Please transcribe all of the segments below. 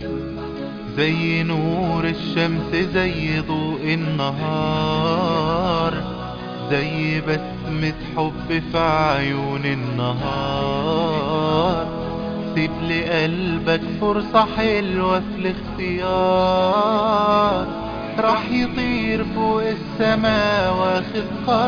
زي نور الشمس زي ضوء النهار زي بسمة حب في عيون النهار سيب لقلبك فرصة حلوة في الاختيار راح يطير فوق السماء واخد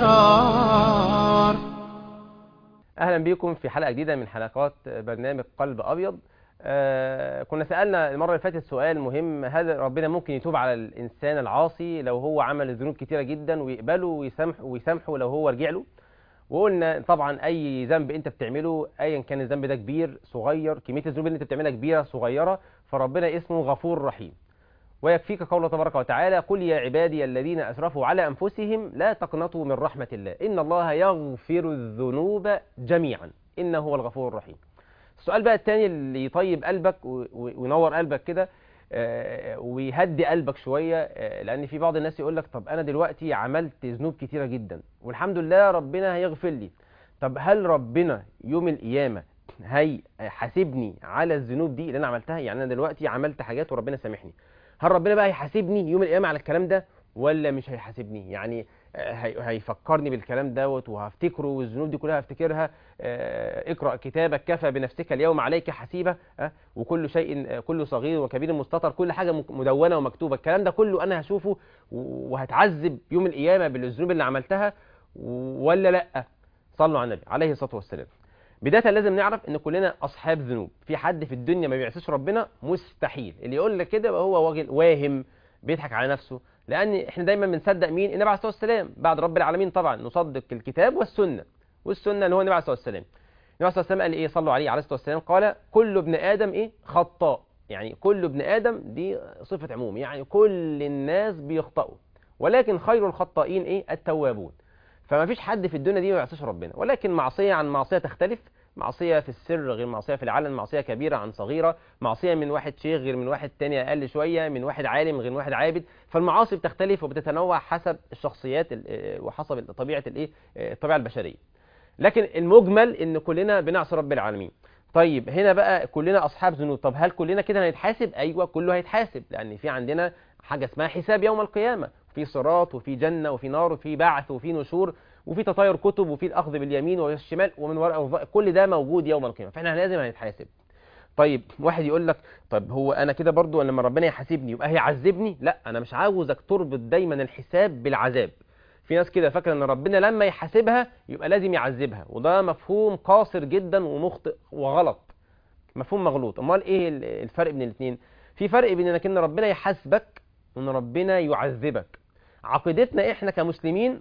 قرار اهلا بيكم في حلقه جديده من حلقات برنامج قلب ابيض آه كنا سالنا المره اللي فاتت سؤال مهم هل ربنا ممكن يتوب على الانسان العاصي لو هو عمل ذنوب كتيره جدا ويقبله ويسامحه ويسامحه لو هو رجع له وقلنا طبعا اي ذنب انت بتعمله ايا كان الذنب ده كبير صغير كميه الذنوب اللي انت بتعملها كبيره صغيره فربنا اسمه غفور رحيم ويكفيك قوله تبارك وتعالى قل يا عبادي الذين اسرفوا على انفسهم لا تقنطوا من رحمه الله ان الله يغفر الذنوب جميعا انه هو الغفور الرحيم السؤال بقى التاني اللي يطيب قلبك وينور قلبك كده ويهدي قلبك شويه لان في بعض الناس يقول لك طب انا دلوقتي عملت ذنوب كتيره جدا والحمد لله ربنا هيغفر لي طب هل ربنا يوم القيامه هيحاسبني على الذنوب دي اللي انا عملتها يعني انا دلوقتي عملت حاجات وربنا سامحني هل ربنا بقى هيحاسبني يوم القيامه على الكلام ده ولا مش هيحاسبني يعني هيفكرني بالكلام دوت وهفتكره والذنوب دي كلها هفتكرها اقرا كتابك كفى بنفسك اليوم عليك حسيبه وكل شيء كل صغير وكبير مستطر كل حاجه مدونه ومكتوبه الكلام ده كله انا هشوفه وهتعذب يوم القيامه بالذنوب اللي عملتها ولا لا صلوا على النبي عليه الصلاه والسلام بدايه لازم نعرف ان كلنا اصحاب ذنوب في حد في الدنيا ما بيعصيش ربنا مستحيل اللي يقول لك كده هو واجل واهم بيضحك على نفسه لان احنا دايما بنصدق مين النبي عليه الصلاه والسلام بعد رب العالمين طبعا نصدق الكتاب والسنه والسنه اللي هو النبي عليه الصلاه والسلام النبي عليه الصلاه والسلام قال ايه صلوا عليه عليه الصلاه والسلام قال كل ابن ادم ايه خطاء يعني كل ابن ادم دي صفه عموم يعني كل الناس بيخطئوا ولكن خير الخطائين ايه التوابون فما فيش حد في الدنيا دي ما يعصيش ربنا ولكن معصيه عن معصيه تختلف معصية في السر غير معصية في العلن معصية كبيرة عن صغيرة معصية من واحد شيخ غير من واحد تاني أقل شوية من واحد عالم غير من واحد عابد فالمعاصي بتختلف وبتتنوع حسب الشخصيات وحسب طبيعة الايه الطبيعة البشرية لكن المجمل ان كلنا بنعصي رب العالمين طيب هنا بقى كلنا اصحاب ذنوب طب هل كلنا كده هنتحاسب ايوه كله هيتحاسب لان في عندنا حاجه اسمها حساب يوم القيامه في صراط وفي جنه وفي نار وفي بعث وفي نشور وفي تطاير كتب وفي الاخذ باليمين والشمال ومن وراء كل ده موجود يوم القيامه فاحنا لازم هنتحاسب طيب واحد يقول لك طب هو انا كده برضو لما ربنا يحاسبني يبقى هيعذبني لا انا مش عاوزك تربط دايما الحساب بالعذاب في ناس كده فاكره ان ربنا لما يحاسبها يبقى لازم يعذبها وده مفهوم قاصر جدا ومخطئ وغلط مفهوم مغلوط امال ايه الفرق بين الاثنين في فرق بين انك ان ربنا يحاسبك وان ربنا يعذبك عقيدتنا احنا كمسلمين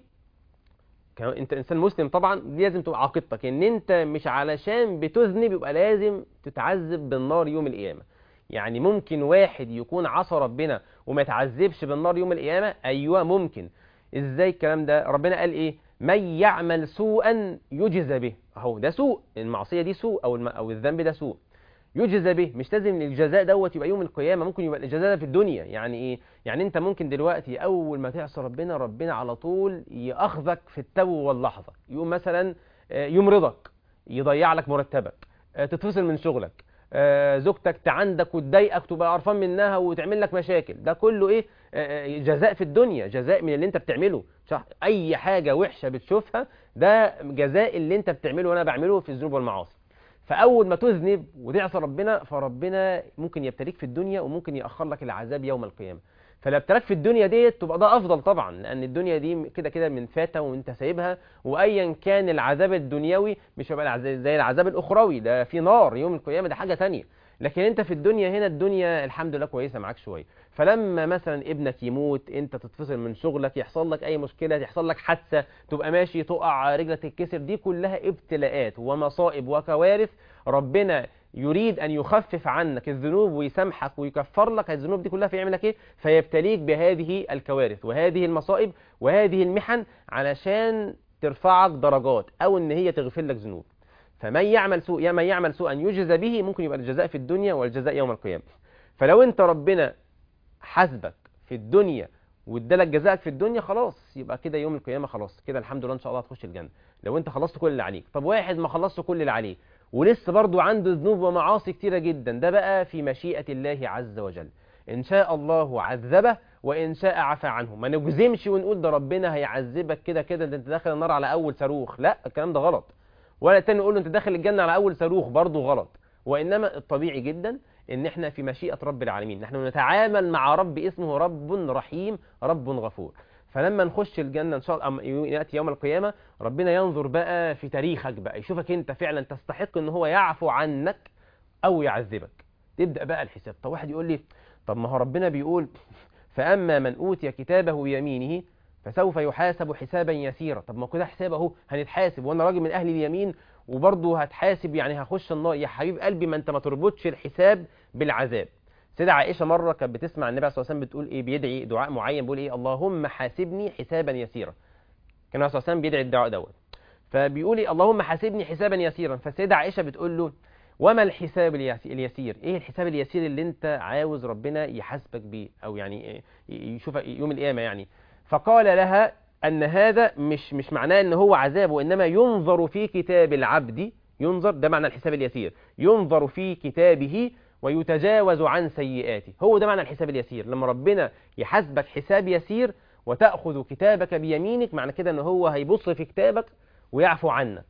انت انسان مسلم طبعا دي لازم تبقى عقيدتك ان انت مش علشان بتذنب يبقى لازم تتعذب بالنار يوم القيامه يعني ممكن واحد يكون عصى ربنا وما يتعذبش بالنار يوم القيامه ايوه ممكن ازاي الكلام ده ربنا قال ايه من يعمل سوءا يجزى به اهو ده سوء المعصيه دي سوء او الم... او الذنب ده سوء يجزى به مش لازم الجزاء دوت يبقى يوم القيامه ممكن يبقى الجزاء ده في الدنيا يعني ايه يعني انت ممكن دلوقتي اول ما تعصي ربنا ربنا على طول ياخذك في التو واللحظه يقوم مثلا يمرضك يضيع لك مرتبك تتفصل من شغلك زوجتك تعندك وتضايقك تبقى قرفان منها وتعمل لك مشاكل ده كله ايه جزاء في الدنيا جزاء من اللي انت بتعمله صح اي حاجه وحشه بتشوفها ده جزاء اللي انت بتعمله وانا بعمله في الذنوب والمعاصي فاول ما تذنب وتعصي ربنا فربنا ممكن يبتليك في الدنيا وممكن ياخر لك العذاب يوم القيامه فلو ابتلاك في الدنيا ديت تبقى ده افضل طبعا لان الدنيا دي كده كده من فاته وانت سايبها وايا كان العذاب الدنيوي مش هيبقى زي العذاب الاخروي ده في نار يوم القيامه ده حاجه تانية لكن انت في الدنيا هنا الدنيا الحمد لله كويسه معاك شويه فلما مثلا ابنك يموت انت تتفصل من شغلك يحصل لك اي مشكله يحصل لك حادثه تبقى ماشي تقع رجلك تتكسر دي كلها ابتلاءات ومصائب وكوارث ربنا يريد ان يخفف عنك الذنوب ويسامحك ويكفر لك الذنوب دي كلها فيعمل لك ايه فيبتليك بهذه الكوارث وهذه المصائب وهذه المحن علشان ترفعك درجات او ان هي تغفر لك ذنوب فمن يعمل سوء يا من يعمل سوءا يجزى به ممكن يبقى الجزاء في الدنيا والجزاء يوم القيامه فلو انت ربنا حاسبك في الدنيا وادالك جزاءك في الدنيا خلاص يبقى كده يوم القيامه خلاص كده الحمد لله ان شاء الله هتخش الجنه لو انت خلصت كل اللي عليك طب واحد ما خلصت كل اللي عليه ولسه برضو عنده ذنوب ومعاصي كتيرة جدا ده بقى في مشيئة الله عز وجل إن شاء الله عذبه وإن شاء عفى عنه ما نجزمش ونقول ده ربنا هيعذبك كده كده ده انت داخل النار على أول صاروخ لا الكلام ده غلط ولا التاني نقول له انت داخل الجنة على أول صاروخ برضو غلط وإنما الطبيعي جدا ان احنا في مشيئة رب العالمين نحن نتعامل مع رب اسمه رب رحيم رب غفور فلما نخش الجنة ان شاء الله ياتي يوم القيامة ربنا ينظر بقى في تاريخك بقى يشوفك انت فعلا تستحق ان هو يعفو عنك او يعذبك تبدأ بقى الحساب طب واحد يقول لي طب ما هو ربنا بيقول فأما من أوتي كتابه بيمينه فسوف يحاسب حسابا يسيرا طب ما كده حساب اهو هنتحاسب وانا راجل من اهل اليمين وبرضه هتحاسب يعني هخش النار يا حبيب قلبي ما انت ما تربطش الحساب بالعذاب سيدة عائشة مرة كانت بتسمع النبي صلى الله عليه وسلم بتقول ايه بيدعي دعاء معين بيقول ايه اللهم حاسبني حسابا يسيرا كان النبي صلى الله عليه وسلم بيدعي الدعاء دوت فبيقول ايه اللهم حاسبني حسابا يسيرا فالسيدة عائشة بتقول له وما الحساب اليسير ايه الحساب اليسير اللي انت عاوز ربنا يحاسبك بيه او يعني يشوف يوم القيامة يعني فقال لها ان هذا مش مش معناه ان هو عذاب وانما ينظر في كتاب العبد ينظر ده معنى الحساب اليسير ينظر في كتابه ويتجاوز عن سيئاته هو ده معنى الحساب اليسير لما ربنا يحاسبك حساب يسير وتأخذ كتابك بيمينك معنى كده ان هو هيبص في كتابك ويعفو عنك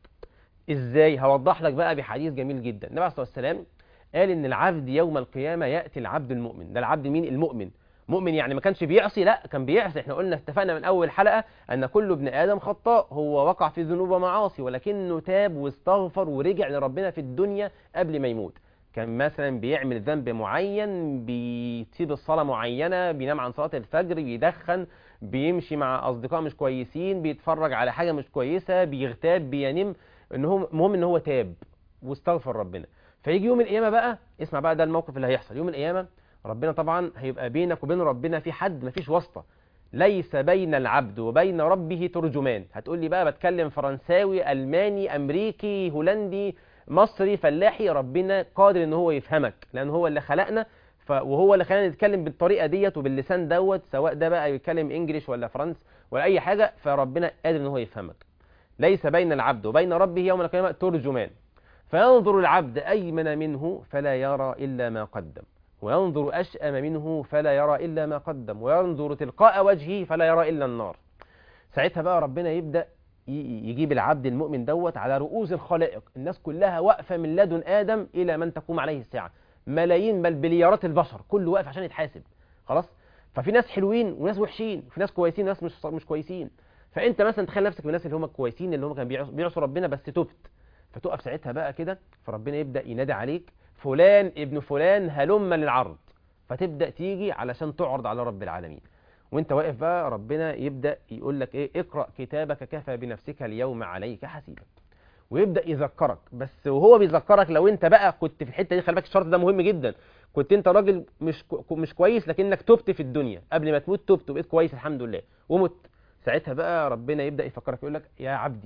ازاي هوضح لك بقى بحديث جميل جدا النبي عليه الصلاه والسلام قال ان العبد يوم القيامه ياتي العبد المؤمن ده العبد مين المؤمن مؤمن يعني ما كانش بيعصي لا كان بيعصي احنا قلنا اتفقنا من اول حلقه ان كل ابن ادم خطاء هو وقع في ذنوب ومعاصي ولكنه تاب واستغفر ورجع لربنا في الدنيا قبل ما يموت كان مثلا بيعمل ذنب معين بيسيب الصلاه معينه بينام عن صلاه الفجر بيدخن بيمشي مع اصدقاء مش كويسين بيتفرج على حاجه مش كويسه بيغتاب بينام ان هو المهم ان هو تاب واستغفر ربنا فيجي يوم القيامه بقى اسمع بقى ده الموقف اللي هيحصل يوم القيامه ربنا طبعا هيبقى بينك وبين ربنا في حد مفيش واسطه ليس بين العبد وبين ربه ترجمان هتقول لي بقى بتكلم فرنساوي الماني امريكي هولندي مصري فلاحي ربنا قادر ان هو يفهمك لان هو اللي خلقنا ف... وهو اللي خلانا نتكلم بالطريقه ديت وباللسان دوت سواء ده بقى يتكلم انجليش ولا فرنس ولا اي حاجه فربنا قادر ان هو يفهمك ليس بين العبد وبين ربه يوم القيامة ترجمان فينظر العبد أيمن منه فلا يرى إلا ما قدم وينظر أشأم منه فلا يرى إلا ما قدم وينظر تلقاء وجهه فلا يرى إلا النار ساعتها بقى ربنا يبدأ يجيب العبد المؤمن دوت على رؤوس الخلائق الناس كلها واقفة من لدن آدم إلى من تقوم عليه الساعة ملايين بل بليارات البشر كله واقف عشان يتحاسب خلاص ففي ناس حلوين وناس وحشين في ناس كويسين وناس مش مش كويسين فانت مثلا تخيل نفسك من الناس اللي هم كويسين اللي هم كانوا بيعصوا ربنا بس تبت فتقف ساعتها بقى كده فربنا يبدا ينادي عليك فلان ابن فلان هلم للعرض فتبدا تيجي علشان تعرض على رب العالمين وانت واقف بقى ربنا يبدا يقول لك ايه اقرا كتابك كفى بنفسك اليوم عليك حسيبا ويبدا يذكرك بس وهو بيذكرك لو انت بقى كنت في الحته دي خلي بالك الشرط ده مهم جدا كنت انت راجل مش مش كويس لكنك تبت في الدنيا قبل ما تموت تبت وبقيت كويس الحمد لله ومت ساعتها بقى ربنا يبدأ يفكرك يقول لك يا عبدي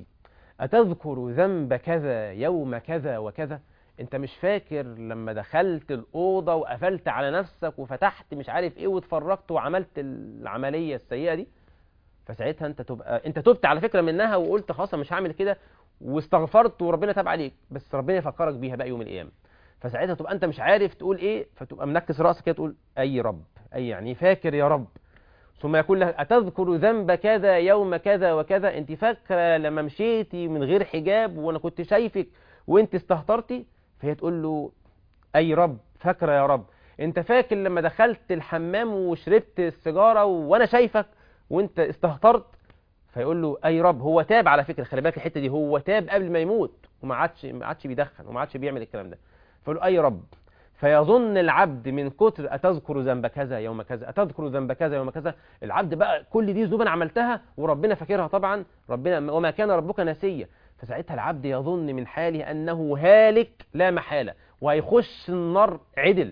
أتذكر ذنب كذا يوم كذا وكذا انت مش فاكر لما دخلت الأوضة وقفلت على نفسك وفتحت مش عارف ايه واتفرجت وعملت العملية السيئة دي فساعتها انت تبقى انت تبت على فكرة منها وقلت خلاص مش هعمل كده واستغفرت وربنا تاب عليك بس ربنا يفكرك بيها بقى يوم القيامة فساعتها تبقى انت مش عارف تقول ايه فتبقى منكس راسك كده تقول اي رب اي يعني فاكر يا رب ثم يقول لها أتذكر ذنب كذا يوم كذا وكذا أنت فاكرة لما مشيتي من غير حجاب وأنا كنت شايفك وأنت استهترتي فهي تقول له أي رب فاكرة يا رب أنت فاكر لما دخلت الحمام وشربت السيجارة وأنا شايفك وأنت استهترت فيقول له أي رب هو تاب على فكرة خلي بالك الحتة دي هو تاب قبل ما يموت وما عادش ما عادش بيدخن وما عادش بيعمل الكلام ده فيقول له أي رب فيظن العبد من كتر أتذكر ذنب كذا يوم كذا أتذكر ذنب كذا يوم كذا العبد بقى كل دي ذنوب انا عملتها وربنا فاكرها طبعا ربنا وما كان ربك نسيا فساعتها العبد يظن من حاله أنه هالك لا محالة وهيخش النار عدل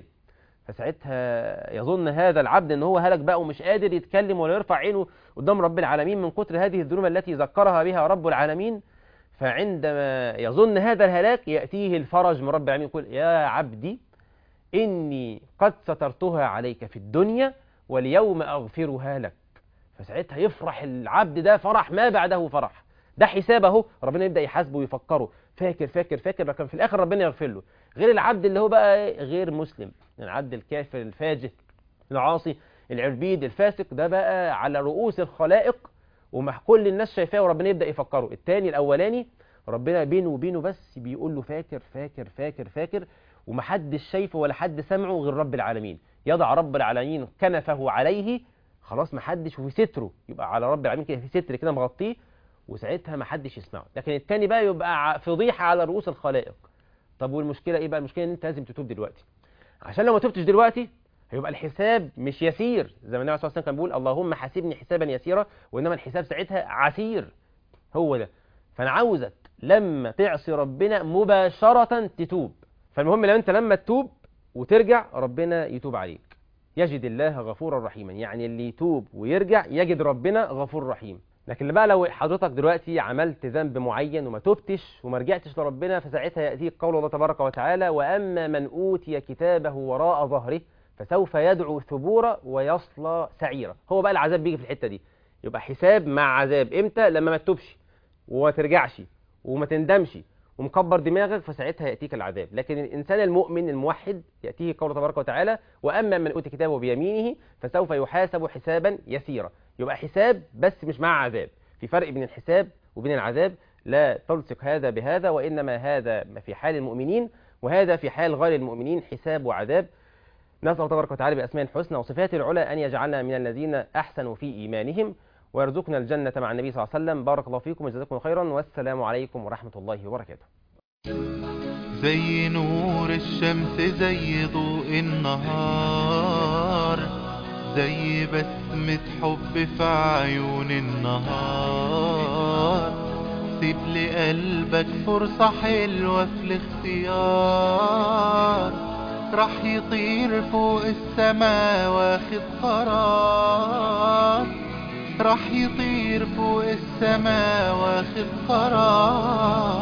فساعتها يظن هذا العبد ان هو هلك بقى ومش قادر يتكلم ولا يرفع عينه قدام رب العالمين من كتر هذه الذنوب التي ذكرها بها رب العالمين فعندما يظن هذا الهلاك يأتيه الفرج من رب العالمين يقول يا عبدي إني قد سترتها عليك في الدنيا واليوم أغفرها لك فساعتها يفرح العبد ده فرح ما بعده فرح ده حساب اهو ربنا يبدا يحاسبه ويفكره فاكر فاكر فاكر لكن في الاخر ربنا يغفر له غير العبد اللي هو بقى غير مسلم العبد الكافر الفاجر العاصي العربيد الفاسق ده بقى على رؤوس الخلائق ومع كل الناس شايفاه وربنا يبدا يفكره التاني الاولاني ربنا بينه وبينه بس بيقول له فاكر فاكر فاكر فاكر ومحدش شايفه ولا حد سمعه غير رب العالمين يضع رب العالمين كنفه عليه خلاص محدش وفي ستره يبقى على رب العالمين كده في ستر كده مغطيه وساعتها محدش يسمعه لكن التاني بقى يبقى ع- فضيحه على رؤوس الخلائق طب والمشكله ايه بقى المشكله ان انت لازم تتوب دلوقتي عشان لو ما تبتش دلوقتي هيبقى الحساب مش يسير زي ما النبي صلى الله عليه وسلم كان بيقول اللهم حاسبني حسابا يسيرا وانما الحساب ساعتها عسير هو ده فانا عاوزك لما تعصي ربنا مباشره تتوب فالمهم لو انت لما تتوب وترجع ربنا يتوب عليك يجد الله غفورا رحيما يعني اللي يتوب ويرجع يجد ربنا غفور رحيم لكن بقى لو حضرتك دلوقتي عملت ذنب معين وما تبتش وما رجعتش لربنا فساعتها يأتيك قول الله تبارك وتعالى وأما من أوتي كتابه وراء ظهره فسوف يدعو ثبورا ويصلى سعيرا هو بقى العذاب بيجي في الحتة دي يبقى حساب مع عذاب امتى لما ما تتوبش وما ترجعش وما تندمش ومكبر دماغك فساعتها يأتيك العذاب لكن الإنسان المؤمن الموحد يأتيه قوله تبارك وتعالى وأما من أوتي كتابه بيمينه فسوف يحاسب حسابا يسيرا يبقى حساب بس مش مع عذاب في فرق بين الحساب وبين العذاب لا تلصق هذا بهذا وإنما هذا في حال المؤمنين وهذا في حال غير المؤمنين حساب وعذاب نسأل الله تبارك وتعالى بأسماء الحسنى وصفاته العلى أن يجعلنا من الذين أحسنوا في إيمانهم ويرزقنا الجنة مع النبي صلى الله عليه وسلم بارك الله فيكم وجزاكم خيرا والسلام عليكم ورحمة الله وبركاته زي نور الشمس زي ضوء النهار زي بسمة حب في عيون النهار سيب لقلبك فرصة حلوة في الاختيار راح يطير فوق السما واخد قرار راح يطير فوق السما واخد قرار